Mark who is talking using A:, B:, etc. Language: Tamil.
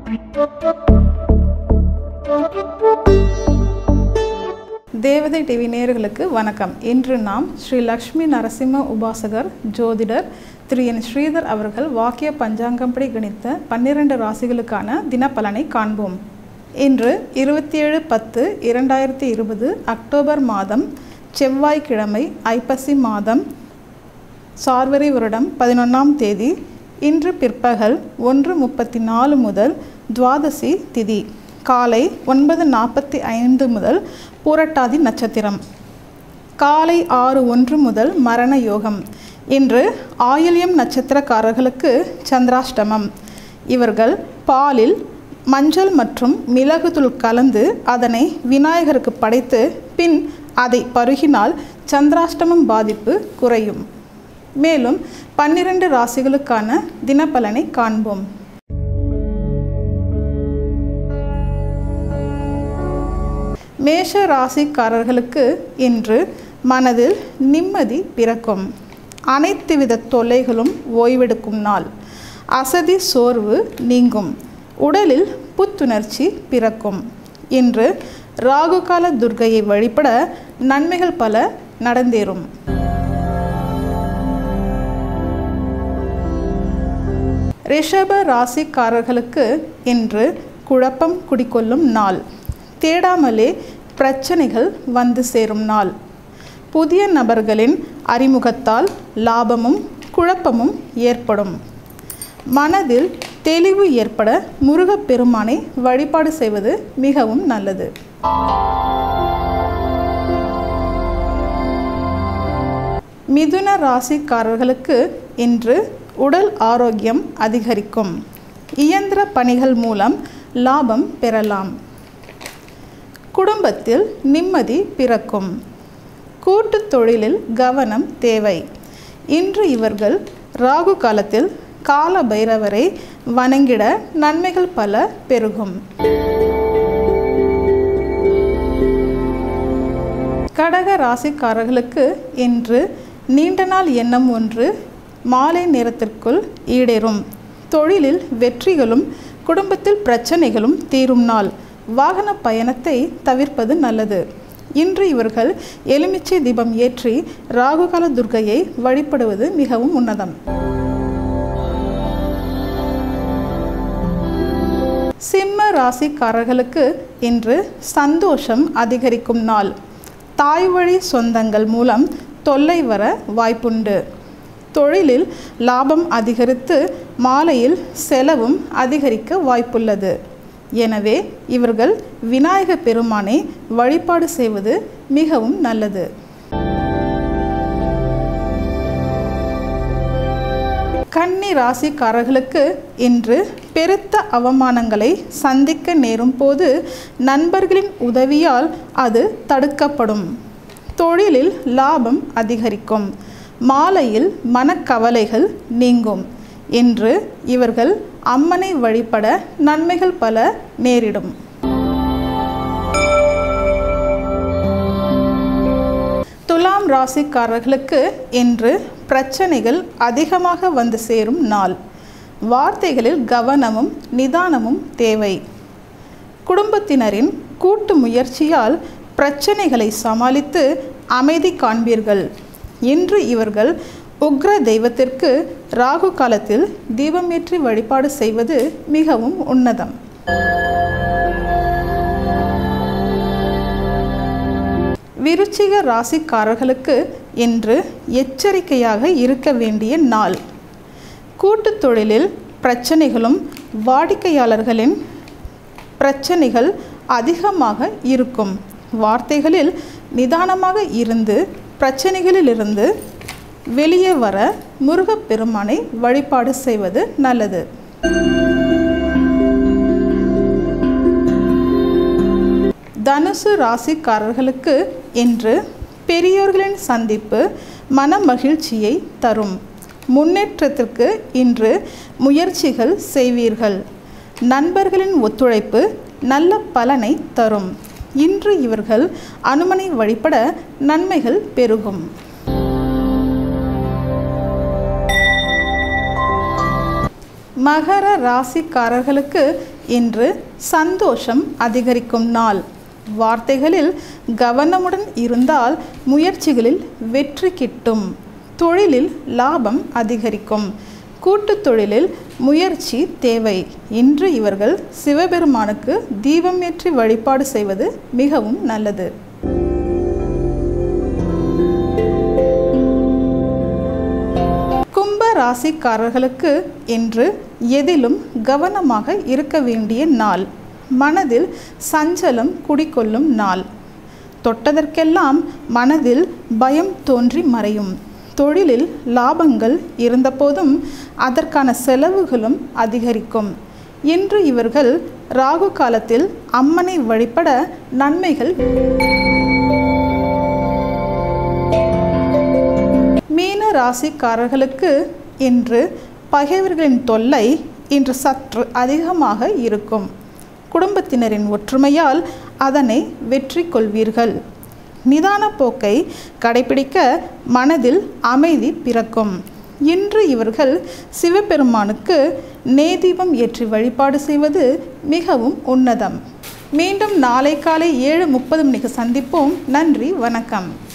A: தேவதை டிவி நேயர்களுக்கு வணக்கம் இன்று நாம் ஸ்ரீ லக்ஷ்மி நரசிம்ம உபாசகர் ஜோதிடர் திரு என் ஸ்ரீதர் அவர்கள் வாக்கிய பஞ்சாங்கப்படி கணித்த பன்னிரண்டு ராசிகளுக்கான தினப்பலனை காண்போம் இன்று இருபத்தி ஏழு பத்து இரண்டாயிரத்தி இருபது அக்டோபர் மாதம் செவ்வாய்க்கிழமை ஐப்பசி மாதம் சார்வரி வருடம் பதினொன்றாம் தேதி இன்று பிற்பகல் ஒன்று முப்பத்தி நாலு முதல் துவாதசி திதி காலை ஒன்பது நாற்பத்தி ஐந்து முதல் பூரட்டாதி நட்சத்திரம் காலை ஆறு ஒன்று முதல் மரண யோகம் இன்று ஆயில்யம் நட்சத்திரக்காரர்களுக்கு சந்திராஷ்டமம் இவர்கள் பாலில் மஞ்சள் மற்றும் மிளகுதூள் கலந்து அதனை விநாயகருக்கு படைத்து பின் அதை பருகினால் சந்திராஷ்டமம் பாதிப்பு குறையும் மேலும் பன்னிரண்டு ராசிகளுக்கான தினப்பலனை காண்போம் மேஷ ராசிக்காரர்களுக்கு இன்று மனதில் நிம்மதி பிறக்கும் அனைத்து வித தொல்லைகளும் ஓய்வெடுக்கும் நாள் அசதி சோர்வு நீங்கும் உடலில் புத்துணர்ச்சி பிறக்கும் இன்று ராகுகால துர்கையை வழிபட நன்மைகள் பல நடந்தேறும் ரிஷப ராசிக்காரர்களுக்கு இன்று குழப்பம் குடிக்கொள்ளும் நாள் தேடாமலே பிரச்சனைகள் வந்து சேரும் நாள் புதிய நபர்களின் அறிமுகத்தால் லாபமும் குழப்பமும் ஏற்படும் மனதில் தெளிவு ஏற்பட முருகப்பெருமானை வழிபாடு செய்வது மிகவும் நல்லது மிதுன ராசிக்காரர்களுக்கு இன்று உடல் ஆரோக்கியம் அதிகரிக்கும் இயந்திர பணிகள் மூலம் லாபம் பெறலாம் குடும்பத்தில் நிம்மதி பிறக்கும் கூட்டுத் தொழிலில் கவனம் தேவை இன்று இவர்கள் ராகு காலத்தில் கால பைரவரை வணங்கிட நன்மைகள் பல பெருகும் கடக ராசிக்காரர்களுக்கு இன்று நீண்ட நாள் எண்ணம் ஒன்று மாலை நேரத்திற்குள் ஈடேறும் தொழிலில் வெற்றிகளும் குடும்பத்தில் பிரச்சனைகளும் தீரும் நாள் வாகன பயணத்தை தவிர்ப்பது நல்லது இன்று இவர்கள் எலுமிச்சை தீபம் ஏற்றி ராகுகால துர்கையை வழிபடுவது மிகவும் உன்னதம் சிம்ம ராசிக்காரர்களுக்கு இன்று சந்தோஷம் அதிகரிக்கும் நாள் தாய் வழி சொந்தங்கள் மூலம் தொல்லை வர வாய்ப்புண்டு தொழிலில் லாபம் அதிகரித்து மாலையில் செலவும் அதிகரிக்க வாய்ப்புள்ளது எனவே இவர்கள் விநாயக பெருமானை வழிபாடு செய்வது மிகவும் நல்லது கன்னி ராசிக்காரர்களுக்கு இன்று பெருத்த அவமானங்களை சந்திக்க நேரும் போது நண்பர்களின் உதவியால் அது தடுக்கப்படும் தொழிலில் லாபம் அதிகரிக்கும் மாலையில் மனக்கவலைகள் நீங்கும் என்று இவர்கள் அம்மனை வழிபட நன்மைகள் பல நேரிடும் துலாம் ராசிக்காரர்களுக்கு இன்று பிரச்சனைகள் அதிகமாக வந்து சேரும் நாள் வார்த்தைகளில் கவனமும் நிதானமும் தேவை குடும்பத்தினரின் கூட்டு முயற்சியால் பிரச்சனைகளை சமாளித்து அமைதி காண்பீர்கள் இன்று இவர்கள் உக்ர தெய்வத்திற்கு ராகு காலத்தில் தீபமேற்றி வழிபாடு செய்வது மிகவும் உன்னதம் விருச்சிக ராசிக்காரர்களுக்கு இன்று எச்சரிக்கையாக இருக்க வேண்டிய நாள் கூட்டுத் தொழிலில் பிரச்சனைகளும் வாடிக்கையாளர்களின் பிரச்சனைகள் அதிகமாக இருக்கும் வார்த்தைகளில் நிதானமாக இருந்து பிரச்சனைகளிலிருந்து வெளியே வர முருகப்பெருமானை வழிபாடு செய்வது நல்லது தனுசு ராசிக்காரர்களுக்கு இன்று பெரியோர்களின் சந்திப்பு மன மகிழ்ச்சியை தரும் முன்னேற்றத்திற்கு இன்று முயற்சிகள் செய்வீர்கள் நண்பர்களின் ஒத்துழைப்பு நல்ல பலனை தரும் இன்று இவர்கள் அனுமனை வழிபட நன்மைகள் பெருகும் மகர ராசிக்காரர்களுக்கு இன்று சந்தோஷம் அதிகரிக்கும் நாள் வார்த்தைகளில் கவனமுடன் இருந்தால் முயற்சிகளில் வெற்றி கிட்டும் தொழிலில் லாபம் அதிகரிக்கும் கூட்டுத் தொழிலில் முயற்சி தேவை இன்று இவர்கள் சிவபெருமானுக்கு தீபம் ஏற்றி வழிபாடு செய்வது மிகவும் நல்லது கும்ப ராசிக்காரர்களுக்கு இன்று எதிலும் கவனமாக இருக்க வேண்டிய நாள் மனதில் சஞ்சலம் குடிக்கொள்ளும் நாள் தொட்டதற்கெல்லாம் மனதில் பயம் தோன்றி மறையும் தொழிலில் லாபங்கள் இருந்தபோதும் அதற்கான செலவுகளும் அதிகரிக்கும் இன்று இவர்கள் ராகு காலத்தில் அம்மனை வழிபட நன்மைகள் மீன ராசிக்காரர்களுக்கு இன்று பகைவர்களின் தொல்லை இன்று சற்று அதிகமாக இருக்கும் குடும்பத்தினரின் ஒற்றுமையால் அதனை வெற்றி கொள்வீர்கள் நிதான போக்கை கடைபிடிக்க மனதில் அமைதி பிறக்கும் இன்று இவர்கள் சிவபெருமானுக்கு நேதீபம் ஏற்றி வழிபாடு செய்வது மிகவும் உன்னதம் மீண்டும் நாளை காலை ஏழு முப்பது மணிக்கு சந்திப்போம் நன்றி வணக்கம்